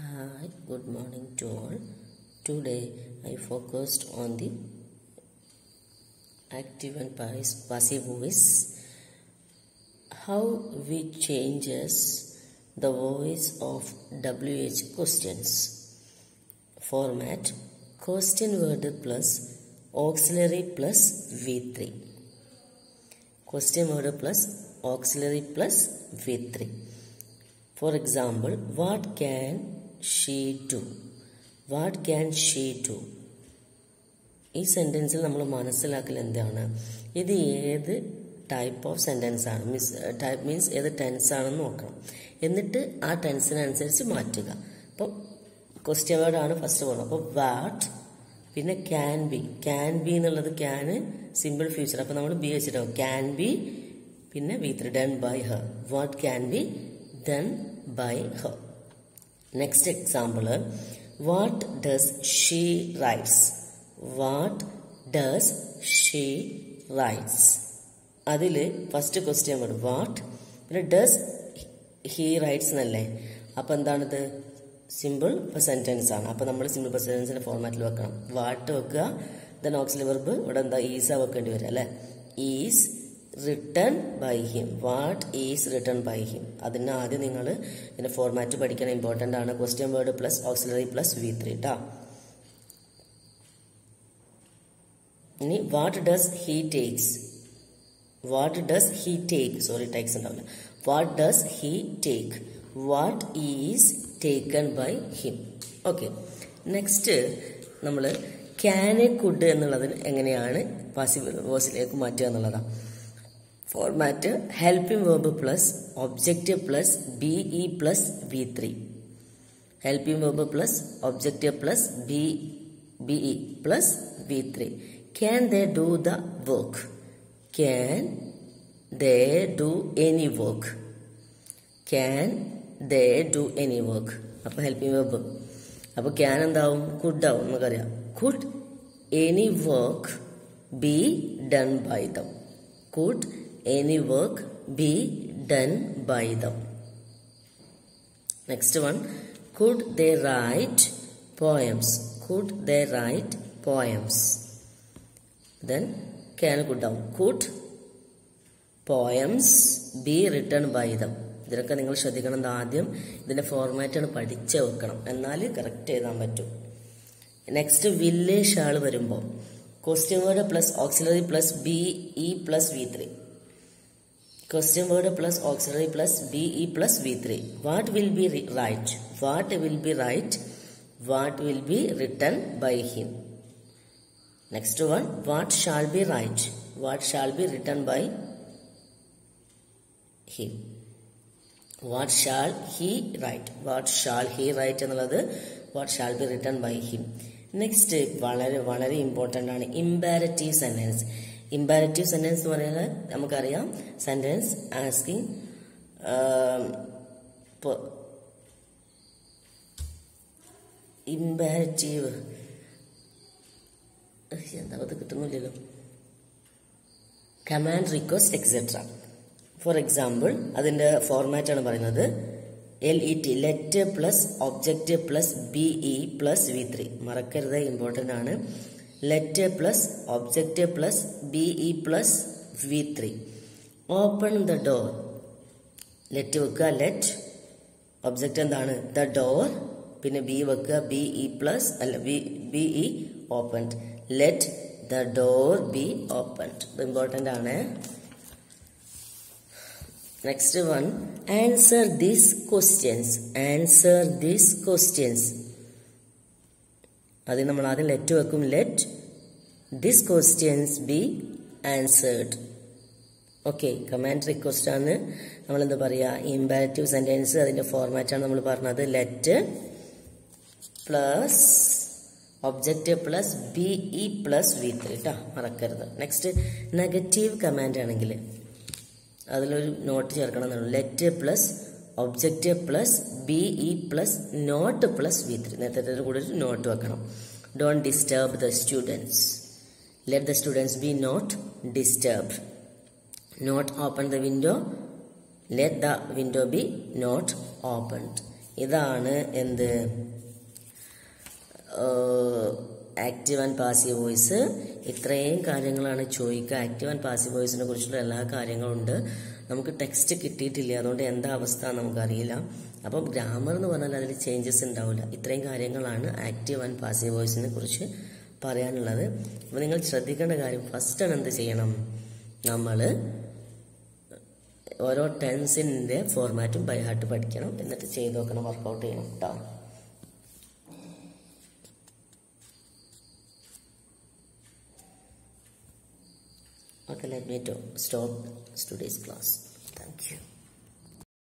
Hi, good morning to all. Today I focused on the active and pas- passive voice. How we changes the voice of WH questions. Format question word plus auxiliary plus V3. Question word plus auxiliary plus V3. For example, what can she do? What can she do? ഈ സെൻറ്റൻസിൽ നമ്മൾ മനസ്സിലാക്കൽ എന്താണ് ഇത് ഏത് type of sentence ആണ് means type means ഏത് tense ആണെന്ന് നോക്കണം എന്നിട്ട് ആ ടെൻസിനനുസരിച്ച് മാറ്റുക അപ്പം ക്വസ്റ്റ്യൻ വേർഡ് ആണ് ഫസ്റ്റ് പറയുന്നത് അപ്പോൾ വാട്ട് പിന്നെ ക്യാൻ ബി ക്യാൻ ബി എന്നുള്ളത് ക്യാന് സിമ്പിൾ ഫ്യൂച്ചർ അപ്പം നമ്മൾ ബി വെച്ചിട്ടാവും ക്യാൻ ബി പിന്നെ V three done by her what can be done by her next example what does she writes what does she writes അതിൽ first question വരും what പിന്നെ does he writes എന്നല്ലേ അപ്പം എന്താണിത് സിമ്പിൾ സെൻറ്റൻസ് ആണ് അപ്പം നമ്മൾ സിമ്പിൾ സെൻറ്റൻസിൻ്റെ ഫോർമാറ്റിൽ വെക്കണം വാട്ട് വെക്കുക ദെൻ ഓക്സിലറി വെർബ് ഇവിടെ എന്താ ഈസ വെക്കേണ്ടി വരും അല്ലേ is written by him what is written by him അതിന് ആദ്യം നിങ്ങൾ ഇതിന്റെ ഫോർമാറ്റ് പഠിക്കണം ഇമ്പോർട്ടൻ്റ് ആണ് question word plus auxiliary plus V three ട്ടാ ഇനി what does he takes what does he take sorry takes ഉണ്ടാവില്ല what does he take what is taken by him okay next നമ്മൾ ക്യാൻ എ കുഡ് എന്നുള്ളതിന് എങ്ങനെയാണ് passive വോസിലേക്ക് മാറ്റുക എന്നുള്ളതാണ് format helping verb plus objective plus B E plus V three helping verb plus objective plus B B E plus V three can they do the work can they do any work can they do any work അപ്പോൾ helping verb അപ്പോൾ can എന്താവും could ആവും നമുക്കറിയാം could any work be done by them could any work be done by them. Next one, could they write poems? Could they write poems? Then can could down. Could poems be written by them? ഇതിനൊക്കെ നിങ്ങൾ ശ്രദ്ധിക്കണം ആദ്യം ഇതിന്റെ ഫോർമാറ്റാണ് പഠിച്ച് വെക്കണം എന്നാൽ correct എഴുതാൻ പറ്റും നെക്സ്റ്റ് വില്ലേജ് ആൾ വരുമ്പോൾ question word plus auxiliary plus B E plus V three question word plus auxiliary plus be plus v3 what will be right what will be right what will be written by him next one what shall be right what shall be written by him what shall he write what shall he write എന്നുള്ളത് what shall be written by him next വളരെ വളരെ important ആണ് imperative sentence imperative sentence എന്ന് പറയുന്നത് നമുക്കറിയാം sentence asking imperative എന്താ അത് കിട്ടുന്നില്ലല്ലോ command request etcetera for example അതിന്റെ ഫോർമാറ്റ് ആണ് പറയുന്നത് L E T let plus object plus B E plus V three മറക്കരുത് ഇമ്പോർട്ടൻ്റ് ആണ് let plus object plus B E plus V three open the door let വെക്കുക let object എന്താണ് the door പിന്നെ B വെക്കുക B E plus അല്ല B B E open let the door B open ഇത് important ആണ് next one answer these questions answer these questions അത് നമ്മൾ ആദ്യം ലെറ്റ് വെക്കും let this questions be answered okay command request ആണ് നമ്മൾ എന്താ പറയുക ഇമ്പാരറ്റീവ് സെന്റൻസ് അതിന്റെ ഫോർമാറ്റ് ആണ് നമ്മൾ പറഞ്ഞത് let plus object plus B E plus V three കേട്ടോ മറക്കരുത് നെക്സ്റ്റ് നെഗറ്റീവ് കമാൻഡ് ആണെങ്കിൽ അതിലൊരു നോട്ട് ചേർക്കണം എന്നുള്ളൂ let plus object plus B E plus not plus V three നേരത്തെ കൂടെ ഒരു നോട്ട് വെക്കണം don't disturb the students let the students be not disturb not open the window let the window be not opened ഇതാണ് എന്ത് active and passive voice ഇത്രയും കാര്യങ്ങളാണ് ചോദിക്കുക active and passive വോയിസിനെ കുറിച്ചുള്ള എല്ലാ കാര്യങ്ങളും ഉണ്ട് നമുക്ക് ടെക്സ്റ്റ് കിട്ടിയിട്ടില്ല അതുകൊണ്ട് എന്താ അവസ്ഥ നമുക്കറിയില്ല അപ്പം ഗ്രാമർ എന്ന് പറഞ്ഞാൽ അതിൽ ചേഞ്ചസ് ഉണ്ടാവില്ല ഇത്രയും കാര്യങ്ങളാണ് ആക്റ്റീവ് ആൻഡ് പാസീവ് വോയിസിനെ കുറിച്ച് പറയാനുള്ളത് അപ്പോൾ നിങ്ങൾ ശ്രദ്ധിക്കേണ്ട കാര്യം ഫസ്റ്റ് എന്ത് ചെയ്യണം നമ്മൾ ഓരോ ടെൻസിൻ്റെ ഫോർമാറ്റും ബൈ ഹാർട്ട് പഠിക്കണം എന്നിട്ട് ചെയ്ത് നോക്കണം വർക്കൗട്ട് ചെയ്യണം കേട്ടോ Okay, let me to stop today's class. Thank you.